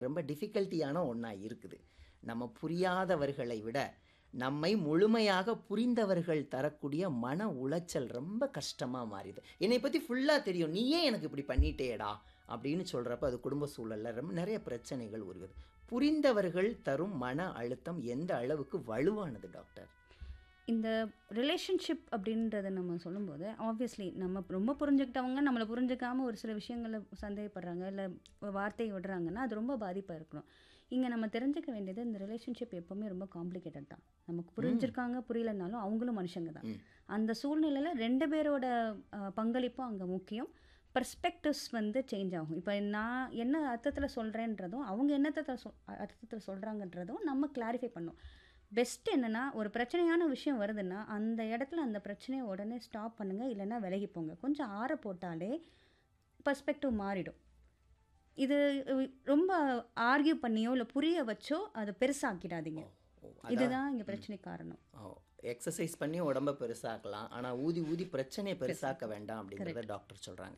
ரொம்ப டிஃபிகல்ட்டியான ஒன்றா இருக்குது நம்ம புரியாதவர்களை விட நம்மை முழுமையாக புரிந்தவர்கள் தரக்கூடிய மன உளைச்சல் ரொம்ப கஷ்டமாக மாறிது என்னை பற்றி ஃபுல்லாக தெரியும் நீ ஏன் எனக்கு இப்படி பண்ணிட்டேடா அப்படின்னு சொல்கிறப்ப அது குடும்ப சூழலில் ரொம்ப நிறைய பிரச்சனைகள் உருகுது புரிந்தவர்கள் தரும் மன அழுத்தம் எந்த அளவுக்கு வலுவானது டாக்டர் இந்த ரிலேஷன்ஷிப் அப்படின்றத நம்ம சொல்லும்போது ஆப்வியஸ்லி நம்ம ரொம்ப புரிஞ்சுக்கிட்டவங்க நம்மளை புரிஞ்சுக்காம ஒரு சில விஷயங்களை சந்தேகப்படுறாங்க இல்லை வார்த்தை விடுறாங்கன்னா அது ரொம்ப பாதிப்பாக இருக்கணும் இங்கே நம்ம தெரிஞ்சுக்க வேண்டியது இந்த ரிலேஷன்ஷிப் எப்போவுமே ரொம்ப காம்ப்ளிகேட்டட் தான் நமக்கு புரிஞ்சிருக்காங்க புரியலனாலும் அவங்களும் மனுஷங்க தான் ம். அந்த சூழ்நிலையில் ரெண்டு பேரோட அஹ், பங்களிப்பும் அங்கே முக்கியம் பர்ஸ்பெக்டிவ்ஸ் வந்து சேஞ்ச் ஆகும் இப்போ நான் என்ன அர்த்தத்தில் சொல்கிறேன்றதும் அவங்க என்னத்தில் சொல் அர்த்தத்தில் சொல்கிறாங்கன்றதும் நம்ம கிளாரிஃபை பண்ணோம் பெஸ்ட் என்னன்னா ஒரு பிரச்சனையான விஷயம் வருதுன்னா அந்த இடத்துல அந்த பிரச்சனையை உடனே ஸ்டாப் பண்ணுங்க இல்லைன்னா விலகி போங்க கொஞ்சம் ஆற போட்டாலே பர்ஸ்பெக்டிவ் மாறிடும் இது அஹ், ரொம்ப ஆர்கியூ பண்ணியோ இல்லை புரிய வச்சோ அதை பெருசாக்கிடாதீங்க இதுதான் இங்கே பிரச்சனை காரணம் எக்ஸசைஸ் பண்ணி உடம்ப பெருசாக்கலாம் ஆனால் ஊதி ஊதி பிரச்சனையை பெருசாக்க வேண்டாம் அப்படிங்கிறத டாக்டர் சொல்கிறாங்க